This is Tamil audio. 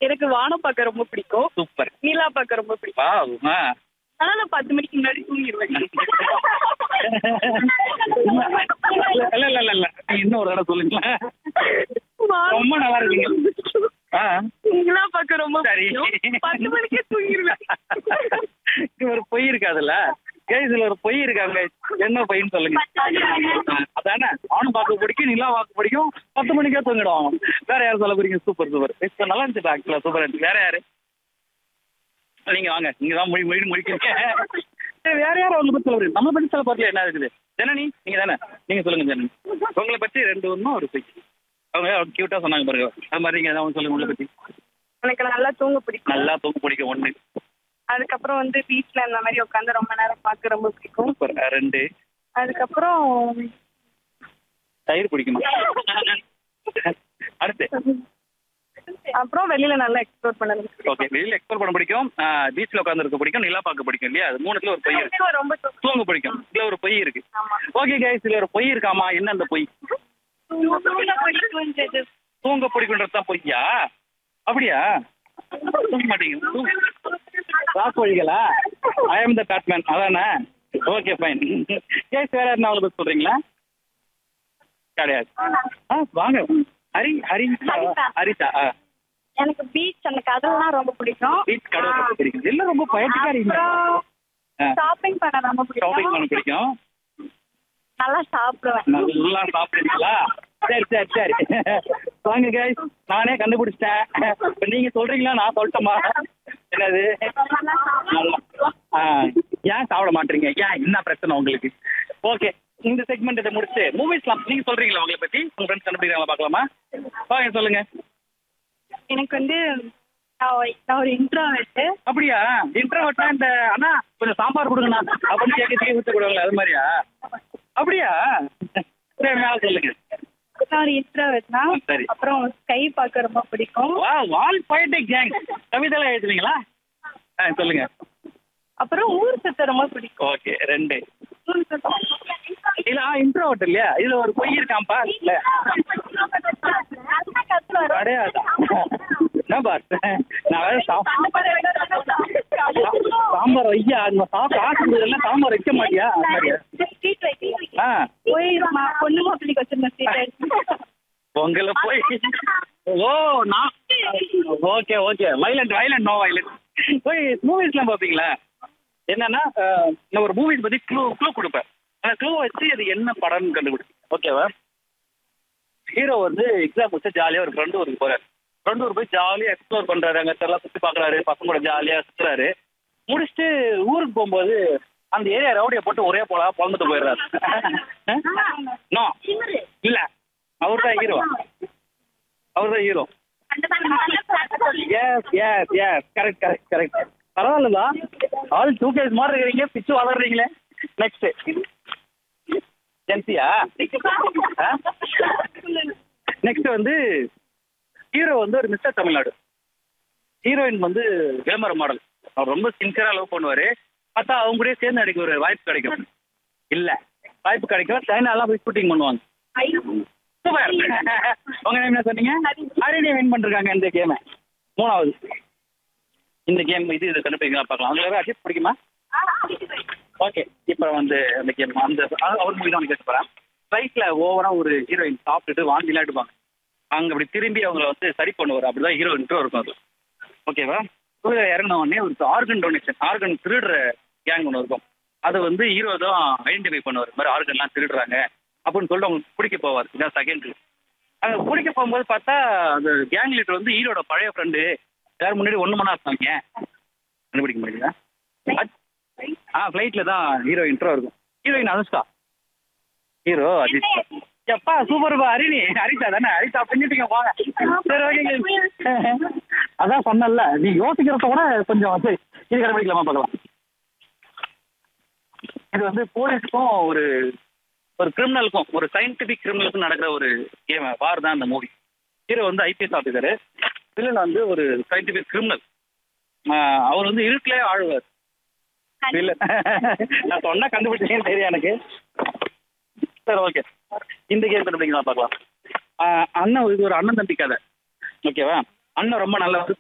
எனக்கு வானம் பார்க்க ரொம்ப பிடிக்கும் சூப்பர் நிலா பார்க்க ரொம்ப பிடிக்கும் வாவ் ஆ ஆனா நான் பத்து மணிக்கு முன்னாடி தூங்கிடுவேன் இல்ல இல்ல இல்ல இல்ல இன்னும் ஒரு தடவை சொல்லுங்களேன் ரொம்ப நல்லா இருக்கீங்க ஆ நிலா பார்க்க ரொம்ப சரி பிடிக்கும் பத்து மணிக்கே தூங்கிடுவேன் இது ஒரு பொய் இருக்காதுல்ல கேஸ் இதுல ஒரு பொய் இருக்காங்க என்ன பொய்ன்னு சொல்லுங்க ஆ, அதானே அவனும் பார்க்க பிடிக்கும் நிலா பார்க்க பிடிக்கும் பத்து மணிக்கே தூங்கிடும் வேற யார் சொல்ல போறீங்க சூப்பர் சூப்பர் இப்போ நல்லா இருந்துச்சு ஆக்சுவலா சூப்பர் இருந்துச்சு வேற யாரு நீங்க வாங்க நீங்க தான் மொழி மொழி முடிக்கிறீங்க சரி, வேற யாரும் உங்களை பத்தி சொல்ல போறீங்க நம்ம பத்தி சொல்ல போறதுல என்ன இருக்குது ஜனனி நீங்க தானே நீங்க சொல்லுங்க ஜனனி உங்களை பத்தி ரெண்டு ஒன்றும் ஒரு பொய் அவங்க கியூட்டா சொன்னாங்க பாருங்க அது மாதிரி நீங்க ஏதாவது சொல்லுங்க உங்களை பத்தி எனக்கு நல்லா தூங்க பிடிக்கும் நல்லா தூங்க பிடிக்கும் ஒண்ணு அதுக்கப்புறம் வந்து பீச்ல இந்த மாதிரி உட்காந்து ரொம்ப நேரம் பார்க்க ரொம்ப பிடிக்கும் சூப்பர் ரெண்டு அதுக்கப்புறம் தயிர் பிடிக்குமா அடுத்து அப்புறம் வெளியில நல்லா எக்ஸ்ப்ளோர் பண்ணது ஓகே வெளியில எக்ஸ்ப்ளோர் பண்ண பிடிக்கும் பீச்ல உட்கார்ந்து இருக்க பிடிக்கும் நிலா பார்க்க பிடிக்கும் இல்லையா அது மூணுத்துல ஒரு பொய் இருக்கு ரொம்ப தூக்கம். தூங்க பிடிக்கும் இதுல ஒரு பொய் இருக்கு ஆமா. ஓகே கைஸ் இதுல ஒரு பொய் இருக்காமா என்ன அந்த பொய் தூங்க பிடிக்கும்ன்றது. தூங்க பிடிக்குன்றது தான் பொய்யா அப்படியா தூங்க மாட்டீங்க ராஸ் வழிகளா ஐ எம் த பேட்மேன் அதானே ஓகே ஃபைன் கேஸ் வேற என்ன அவங்களை பத்தி சொல்றீங்களா கிடையாது ஆ வாங்க ஹரி ஹரி ஹரிதா. ஹரிதா ஆ எனக்கு பீச் அந்த கதவுலாம் ரொம்ப பிடிக்கும் பீச் கடை ரொம்ப பிடிக்கும் எல்லாம் ரொம்ப பயட்டுக்கா இருக்கீங்க அப்புறம் ஷாப்பிங் பண்ண ரொம்ப ஷாப்பிங் பண்ண பிடிக்கும் பிடிக்கும் நல்லா சாப்பிடுவேன் நல்லா சாப்பிடுறீங்களா சரி சரி சரி வாங்க கைஸ் நானே கண்டுபிடிச்சிட்டேன் இப்ப நீங்க சொல்றீங்களா நான் சொல்லட்டுமா என்னது நல்லா. ஆ, ஏன் சாப்பிட மாட்டீங்க ஏன் என்ன பிரச்சனை உங்களுக்கு ஓகே இந்த செக்மெண்ட் இதை முடிச்சு மூவிஸ்லாம் நீங்க சொல்றீங்களா உங்களை பத்தி உங்க ஃப்ரெண்ட்ஸ் கண்டுபிடிக்கிறாங்களா பார்க்கலாமா வாங்க சொல்லுங்க எனக்கு வந்து நான் ஒரு- நான் ஒரு இன்ட்ரோவெட்டு அப்படியா இன்டர்வெட்டா இந்த அண்ணா கொஞ்சம் சாம்பார் கொடுங்கண்ணா அப்படின்னு கேட்க கேட்க ஊத்த கொடுவாங்களே அது மாதிரியா அப்படியா சரி மேல சொல்லுங்க நான் ஒரு இன்ட்ரோவெட் தான் சரி. அப்புறம் ஸ்கை பார்க்க ரொம்ப பிடிக்கும் வா வால் poetic கேங் கவிதைலாம் எழுதுவீங்களா ஆ சொல்லுங்க அப்புறம் ஊர் சுத்த ரொம்ப பிடிக்கும் ஓகே ரெண்டு ஊர் சுத்த இல்ல இன்ட்ரோவர்ட் இல்லையா இதுல ஒரு பொய் இருக்காம்பா இல்ல கிடையாதா என்ன பார் நான் வேற சா- சாம்பார் வையா அந்த சாப்பிட்டு ஆசை எல்லாம் சாம்பார் வைக்க மாட்டியா அது மாதிரியா? ஆ போய் மா- பொண்ணு மாப்பிள்ளைக்கு வச்சிருந்தேன் ஸ்ட்ரீட் உங்களை போய் ஓ நான் okay okay violent violent no violent போய் மூவிஸ்லாம் பார்ப்பீங்களா என்னன்னா அஹ், நான் ஒரு மூவிஸ் பத்தி க்ளூ க்ளூ கொடுப்பேன் அந்த க்ளூ வச்சு அது என்ன படம்னு கண்டுபிடிக்கும் ஓகேவா ஹீரோ வந்து எக்ஸாம் வச்சு ஜாலியாக ஒரு ஃப்ரெண்டு ஊருக்கு போறாரு ஃப்ரெண்டு ஊருக்கு போய் ஜாலியாக எக்ஸ்ப்ளோர் பண்றாரு அங்கே எல்லாம் சுற்றி பார்க்குறாரு பசங்க கூட ஜாலியாக சுற்றுறாரு முடிச்சுட்டு ஊருக்கு போகும்போது அந்த ஏரியா ரவுடியை போட்டு ஒரே போல பிறந்துட்டு போயிடுறாரு நோ இல்ல அவர் தான் ஹீரோ அவர் தான் hero yes yes yes correct correct correct பரவாயில்லதா ஆல் டூ கேஸ் மாதிரி இருக்கிறீங்க பிச்சு வளர்றீங்களே நெக்ஸ்ட் ஜென்சியா நெக்ஸ்ட் வந்து ஹீரோ வந்து ஒரு மிஸ்டர் தமிழ்நாடு ஹீரோயின் வந்து விளம்பர மாடல் அவர் ரொம்ப சின்சியரா லவ் பண்ணுவாரு பார்த்தா அவங்க கூட சேர்ந்து அடிக்க ஒரு வாய்ப்பு கிடைக்கும் இல்ல வாய்ப்பு கிடைக்கும் சைனாலாம் போய் ஷூட்டிங் பண்ணுவாங்க சூப்பர் உங்க நேம் என்ன சொன்னீங்க ஹரிணி வின் பண்ணிருக்காங்க இந்த கேமை மூணாவது இந்த கேம் இது இது கண்டுபிடிக்கலாம் பார்க்கலாம் அதுல அஜித் பிடிக்குமா ஓகே இப்போ வந்து அந்த கேம் அந்த அவர் மூவி தான் கேட்டு போகிறேன் ஃப்ளைட்டில் ஓவராக ஒரு ஹீரோயின் சாப்பிட்டுட்டு வாந்திலாம் எடுப்பாங்க அங்கே அப்படி திரும்பி அவங்கள வந்து சரி பண்ணுவார் அப்படிதான் ஹீரோயின்ட்டும் இருக்கும் அது ஓகேவா கீழே இறங்கின உடனே ஒரு ஆர்கன் டொனேஷன் ஆர்கன் திருடுற கேங் ஒன்று இருக்கும் அது வந்து ஹீரோ தான் ஐடென்டிஃபை பண்ணுவார் இந்த மாதிரி ஆர்கன்லாம் திருடுறாங்க அப்படின்னு சொல்லிட்டு அவங்களுக்கு பிடிக்க போவார் இதான் செகண்ட் அங்கே பிடிக்க போகும்போது பார்த்தா அந்த கேங் லீடர் வந்து ஹீரோட பழைய ஃப்ரெண்டு எல்லாரும் முன்னாடி ஒன்று மணி இருப்பாங்க கண்டுபிடிக்க முடியுங்களா ஆ ஃப்ளைட்டில் தான் ஹீரோ இன்ட்ரோ இருக்கும் ஹீரோயின் அனுஷ்கா ஹீரோ அஜித் எப்பா சூப்பர்ப்பா ஹரிணி ஹரிதா தானே ஹரிதா பின்னிட்டீங்க போங்க சரி ஓகேங்க அதான் சொன்னல நீ யோசிக்கிறத கூட கொஞ்சம் சரி இது கண்டுபிடிக்கலாமா பார்க்கலாம் இது வந்து போலீஸ்க்கும் ஒரு ஒரு கிரிமினலுக்கும் ஒரு சயின்டிபிக் கிரிமினலுக்கும் நடக்கிற ஒரு கேம் வார் தான் அந்த மூவி ஹீரோ வந்து ஐபிஎஸ் ஆஃபீஸரு வில்லன் வந்து ஒரு சயின்டிபிக் கிரிமினல் அவர் வந்து இருட்டிலே ஆழ்வார் இல்ல நான் சொன்னா கண்டுபிடிச்சீங்கன்னு தெரியும் எனக்கு சரி ஓகே இந்த கேம் கண்டுபிடிக்கலாம் பார்க்கலாம் ஆஹ் அண்ணன் இது ஒரு அண்ணன் தம்பி கதை ஓகேவா அண்ணன் ரொம்ப நல்லவர்